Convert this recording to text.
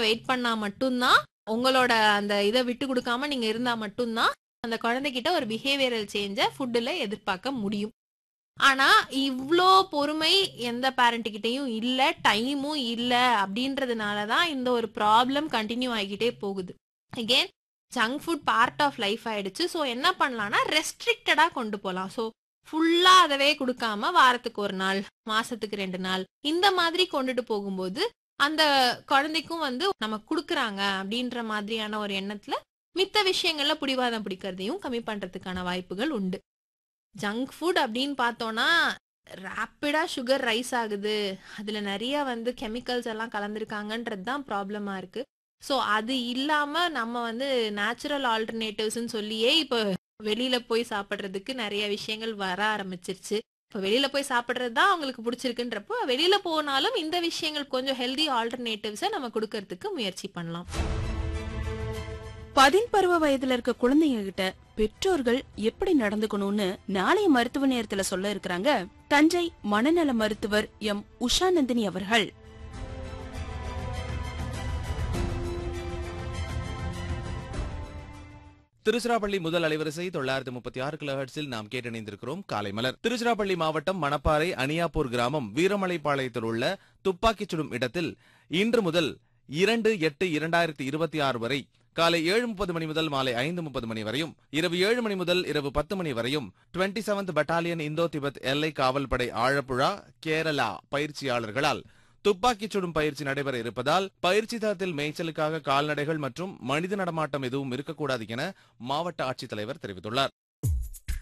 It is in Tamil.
வெயிட் பண்ணா மட்டும்தான் உங்களோட அந்த இதை விட்டு கொடுக்காம நீங்க இருந்தா மட்டும்தான் அந்த குழந்தைகிட்ட ஒரு பிஹேவியரல் சேஞ்ச ஃபுட்டுல எதிர்பார்க்க முடியும் ஆனா இவ்ளோ பொறுமை எந்த பேரண்ட் கிட்டயும் இல்ல டைமும் இல்ல அப்படின்றதுனால தான் இந்த ஒரு ப்ராப்ளம் கண்டினியூ ஆகிக்கிட்டே போகுது again junk food part of life ஆயிடுச்சு ஸோ என்ன பண்ணலாம்னா ரெஸ்ட்ரிக்டடா கொண்டு போகலாம் ஸோ ஃபுல்லா அதவே கொடுக்காம வாரத்துக்கு ஒரு நாள் மாசத்துக்கு ரெண்டு நாள் இந்த மாதிரி கொண்டுட்டு போகும்போது அந்த குழந்தைக்கும் வந்து நம்ம கொடுக்குறாங்க அப்படின்ற மாதிரியான ஒரு எண்ணத்துல மித்த விஷயங்கள்ல பிடிவாதம் பிடிக்கிறதையும் கம்மி பண்றதுக்கான வாய்ப்புகள் உண்டு ஜங்க் ஃபுட் அப்படின்னு பார்த்தோம்னா ரேப்பிடா சுகர் ரைஸ் ஆகுது அதுல நிறைய வந்து கெமிக்கல்ஸ் எல்லாம் கலந்துருக்காங்கன்றது தான் ப்ராப்ளமா இருக்கு ஸோ அது இல்லாம நம்ம வந்து நேச்சுரல் ஆல்டர்னேட்டிவ்ஸ்னு சொல்லியே இப்போ வெளியில போய் சாப்பிட்றதுக்கு நிறைய விஷயங்கள் வர ஆரம்பிச்சிருச்சு இப்போ வெளியில போய் சாப்பிட்றது தான் அவங்களுக்கு பிடிச்சிருக்குன்றப்போ வெளியில போனாலும் இந்த விஷயங்கள் கொஞ்சம் ஹெல்தி ஆல்டர்னேட்டிவ்ஸை நம்ம கொடுக்கறதுக்கு முயற்சி பண்ணலாம் பதின் பருவ வயதுல இருக்க குழந்தைங்க கிட்ட பெற்றோர்கள் எப்படி நடந்துக்கணும்னு நாளைய மருத்துவ நேரத்துல சொல்ல இருக்கிறாங்க தஞ்சை மனநல மருத்துவர் எம் உஷா நந்தினி அவர்கள் திருச்சிராப்பள்ளி முதல் அலைவரிசை தொள்ளாயிரத்தி முப்பத்தி ஆறு கிலோஹெர்ட்ஸில் நாம் கேட்டணிந்திருக்கிறோம் காலை மலர் திருச்சிராப்பள்ளி மாவட்டம் மணப்பாறை அனியாப்பூர் கிராமம் வீரமலைப்பாளையத்தில் உள்ள துப்பாக்கிச் சுடும் இடத்தில் இன்று முதல் இரண்டு எட்டு இரண்டாயிரத்தி இருபத்தி ஆறு வரை காலை ஏழு முப்பது மணி முதல் மாலை ஐந்து முப்பது மணி வரையும் இரவு ஏழு மணி முதல் இரவு பத்து மணி வரையும் twenty seventh battalion Indo Tibet எல்லை காவல்படை ஆழப்புழா கேரளா பயிற்சியாளர்களால் துப்பாக்கிச் சுடும் பயிற்சி நடைபெற இருப்பதால் பயிற்சி தளத்தில் மேய்ச்சலுக்காக கால்நடைகள் மற்றும் மனித நடமாட்டம் எதுவும் இருக்கக்கூடாது என மாவட்ட ஆட்சித்தலைவர் தெரிவித்துள்ளார்